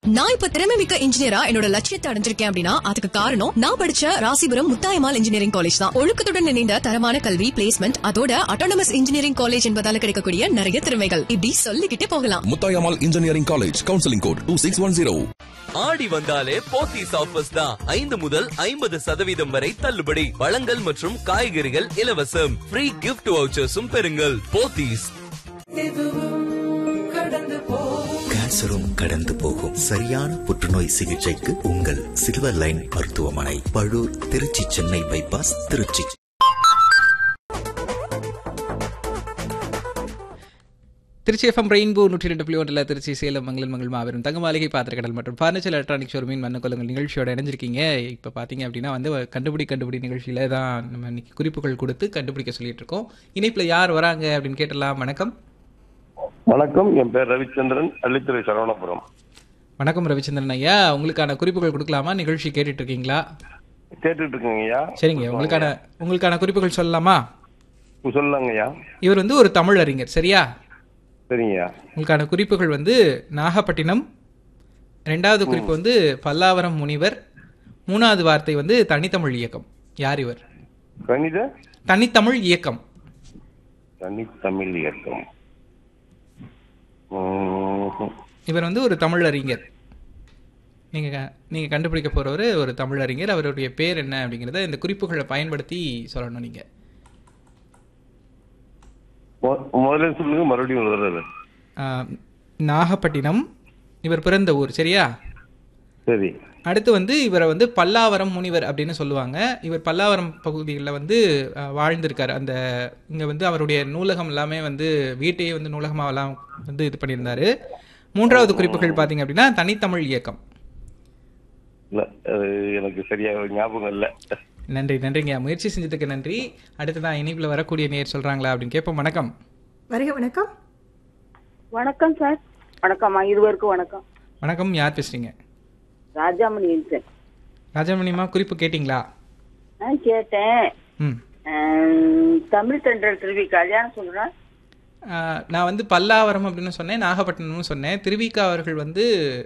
நான் இப்ப திறமை மிக்க இன்ஜினியரா என்னோட லட்சியத்தை அடைஞ்சிருக்கேன் அப்படின்னா அதுக்கு காரணம் நான் படிச்ச ராசிபுரம் முத்தாயமால் இன்ஜினியரிங் காலேஜ் தான் ஒழுக்கத்துடன் இணைந்த தரமான கல்வி பிளேஸ்மெண்ட் அதோட அட்டானமஸ் இன்ஜினியரிங் காலேஜ் என்பதால கிடைக்கக்கூடிய நிறைய திறமைகள் இப்படி சொல்லிக்கிட்டே போகலாம் Muthayammal engineering college counselling code two six one zero ஆடி வந்தாலே போத்தீஸ் ஆஃபர்ஸ் தான் ஐந்து முதல் ஐம்பது சதவீதம் வரை தள்ளுபடி பழங்கள் மற்றும் காய்கறிகள் இலவசம் ஃப்ரீ கிஃப்ட் வவுச்சர்ஸும் பெறுங்கள் போத்தீஸ் கேன்சரும் கடந்து போகும் சரியான புற்றுநோய் சிகிச்சைக்கு உங்கள் சில்வர் லைன் மருத்துவமனை Pazhur Trichy Chennai bypass Trichy Trichy FM rainbow நூற்றி ரெண்டு புள்ளி ஒன்றில் திருச்சி சேலம் மங்களன் மங்கள் மாபெரும் தங்க மாளிகை பாத்திரக்கடல் மற்றும் ஃபர்னிச்சர் எலக்ட்ரானிக் ஷோரூமின் மண்ணக்கொள்ளுங்கள் நிகழ்ச்சியோட இணைஞ்சிருக்கீங்க இப்போ பார்த்தீங்க அப்படின்னா வந்து கண்டுபிடி கண்டுபிடி நிகழ்ச்சியில் தான் நம்ம இன்னைக்கு குறிப்புகள் கொடுத்து கண்டுபிடிக்க சொல்லிட்டு இருக்கோம் இணைப்பில் யார் வராங்க அப்படின்னு கேட்டலாம் வணக்கம் வணக்கம் என் பேர் ரவிச்சந்திரன் அள்ளித்துறை சரவணபுரம் வணக்கம் ரவிச்சந்திரன் ஐயா உங்களுக்கான குறிப்புகள் கொடுக்கலாமா நிகழ்ச்சி கேட்டுட்டு இருக்கீங்களா கேட்டுட்டு இருக்கேங்க ஐயா சரிங்க உங்களுக்கான உங்களுக்கான குறிப்புகள் சொல்லலாமா சொல்லலாங்க ஐயா இவர் வந்து ஒரு தமிழ் அறிஞர் சரியா சரிங்க ஐயா உங்களுக்கான குறிப்புகள் வந்து நாகப்பட்டினம் ரெண்டாவது குறிப்பு வந்து பல்லாவரம் முனிவர் மூணாவது வார்த்தை வந்து தனித்தமிழ் இயக்கம் யார் இவர் கணித தனித்தமிழ் இயக்கம் தனித்தமிழ் இயக்கம் உம், இவர் வந்து ஒரு தமிழ் அறிஞர் நீங்க க- நீங்க கண்டுபிடிக்க போறவர் ஒரு தமிழ் அறிஞர் அவருடைய பேர் என்ன அப்படிங்கறத இந்த குறிப்புகளை பயன்படுத்தி சொல்லணும் நீங்க மொ- முதல்ல சொல்லுங்க மறுபடியும் ஒரு தடவை ஆஹ், நாகப்பட்டினம் இவர் பிறந்த ஊர் சரியா சரி அடுத்து வந்து இவரை வந்து பல்லாவரம் முனிவர் அப்படின்னு சொல்லுவாங்க இவர் பல்லாவரம் பகுதிகளில் வந்து அஹ், வாழ்ந்திருக்காரு அந்த இங்கே வந்து அவருடைய நூலகம் எல்லாமே வந்து வீட்டையே வந்து நூலகமாகலாம் வந்து இது பண்ணியிருந்தாரு மூன்றாவது குறிப்புகள் பார்த்தீங்க அப்படின்னா தனித்தமிழ் இயக்கம் இல்ல அது எனக்கு சரியா ஞாபகம் இல்ல நன்றி நன்றிங்க முயற்சி செஞ்சதுக்கு நன்றி அடுத்ததான் இணைப்பில் வரக்கூடிய நேர் சொல்கிறாங்களா அப்படின்னு கேட்போம் வணக்கம் வருக வணக்கம் வணக்கம் சார் வணக்கம்மா இருவருக்கும் வணக்கம் வணக்கம் யார் பேசுறீங்க ராஜாமணி சார் ராஜாமணிமா குறிப்பு கேட்டிங்களா நான் கேட்டேன் ம் ஆம், தமிழ் தென்றல் திருவி கல்யாணம் சொல்றேன் ஆஹ், நான் வந்து பல்லாவரம் அப்படின்னு சொன்னேன் நாகப்பட்டினம்னு சொன்னேன் திருவிக்கா அவர்கள் வந்து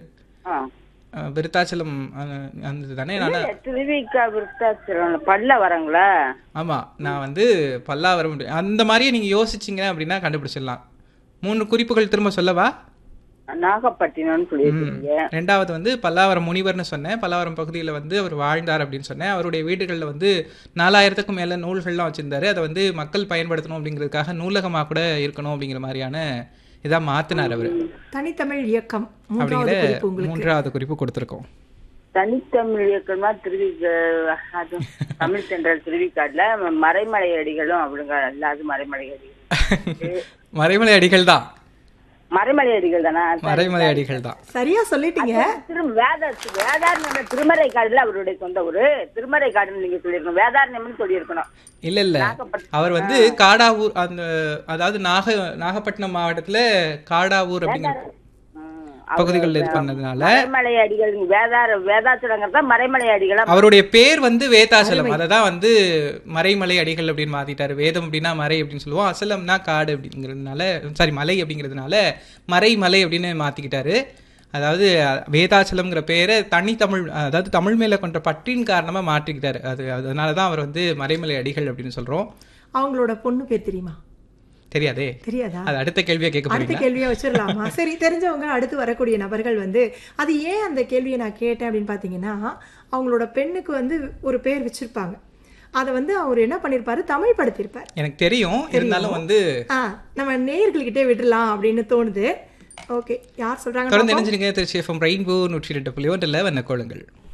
ஆ. அஹ், விருத்தாச்சலம் அஹ், அந்த தானே நான் இல்ல, திருவிக்கா விருத்தாச்சலம் பல்ல வரங்களா ஆமா நான் வந்து பல்லாவரம் அப்படி- அந்த மாதிரியே நீங்க யோசிச்சீங்க அப்படின்னா கண்டுபிடிச்சிடலாம் மூணு குறிப்புகள் திரும்ப சொல்லவா நாகப்பட்டினம்னு சொல்லியிருக்கீங்க ரெண்டாவது வந்து பல்லாவரம் முனிவர்னு சொன்னேன் பல்லாவரம் பகுதியில் வந்து அவர் வாழ்ந்தார் அப்படின்னு சொன்னேன் அவருடைய வீடுகளில் வந்து நாலாயிரத்துக்கும் மேலே நூல்கள்லாம் வச்சிருந்தாரு அதை வந்து மக்கள் பயன்படுத்தணும் அப்படிங்கிறதுக்காக நூலகமாக கூட இருக்கணும் அப்படிங்கிற மாதிரியான இதாக மாத்தினார் அவர் தனித்தமிழ் இயக்கம் மூன்றாவது அப்படிங்கிற குறிப்பு உங்களுக்கு மூன்றாவது குறிப்பு கொடுத்துருக்கோம் தனித்தமிழ் இயக்கமா திருவிக்க அது தமிழ் தென்றல் திருவிக்காடுல மறைமலை அடிகளும் அப்படிங்க எல்லாரும் மறைமலை அடிகள் மறைமலை அடிகள் தான் மறைமலை அடிகள் தானா மறைமலை அடிகள் தான் சரியா சொல்லிட்டீங்க திரு வேத வேதாரண்யம் திருமறை காடுல அவருடைய சொந்த ஊரு திருமறை காடுன்னு நீங்க சொல்லிருக்கணும் வேதாரண்யம்னு சொல்லியிருக்கணும் இல்ல இல்ல நாகப்பட்டினம். அவர் வந்து காடாவூர் அந்த அதாவது நாக நாகப்பட்டினம் மாவட்டத்துல காடாவூர் அப்படிங்கிற ம், பகுதிகளில் இது பண்ணதுனால மறைமலை அடிகள் வேதார வேதாச்சலங்கிறத மறைமலை அடிகளா அவருடைய பேர் வந்து வேதாச்சலம் அதை தான் வந்து மறைமலை அடிகள் அப்படின்னு மாத்திட்டாரு வேதம் அப்படின்னா மறை அப்படின்னு சொல்லுவோம் அசலம்னா காடு அப்படிங்கிறதுனால சாரி மலை அப்படிங்கிறதுனால மறைமலை அப்படின்னு மாத்திக்கிட்டாரு அதாவது அஹ், வேதாச்சலம்ங்கிற பேரை தனித்தமிழ் அதாவது தமிழ் மேல கொண்ட பற்றின் காரணமா மாற்றிக்கிட்டாரு அது அதனால தான் அவர் வந்து மறைமலை அடிகள் அப்படின்னு சொல்றோம் அவங்களோட பொண்ணு பேர் தெரியுமா தெரியாதே தெரியாதா அது அடுத்த கேள்வியா கேட்க அடுத்த போறீங்களா கேள்வியை வச்சிடலாமா சரி தெரிஞ்சவங்க அடுத்து வரக்கூடிய நபர்கள் வந்து அது ஏன் அந்த கேள்வியை நான் கேட்டேன் அப்படின்னு பார்த்தீங்கன்னா அவங்களோட பெண்ணுக்கு வந்து ஒரு பேர் வச்சிருப்பாங்க அதை வந்து அவர் என்ன பண்ணியிருப்பாரு தமிழ் படுத்தியிருப்பார் எனக்கு தெரியும் இருந்தாலும் வந்து ஆ நம்ம நேயர்கள்கிட்டே விடலாம் அப்படின்னு தோணுது ஓகே யார் சொல்றாங்க தொடர்ந்து பார்ப்போம். இணைஞ்சிருங்க திருச்சி எஃப்எம் ரெயின்போ நூற்றி ரெண்டு புள்ளி ஒன்றில் வந்த கோளுங்கள்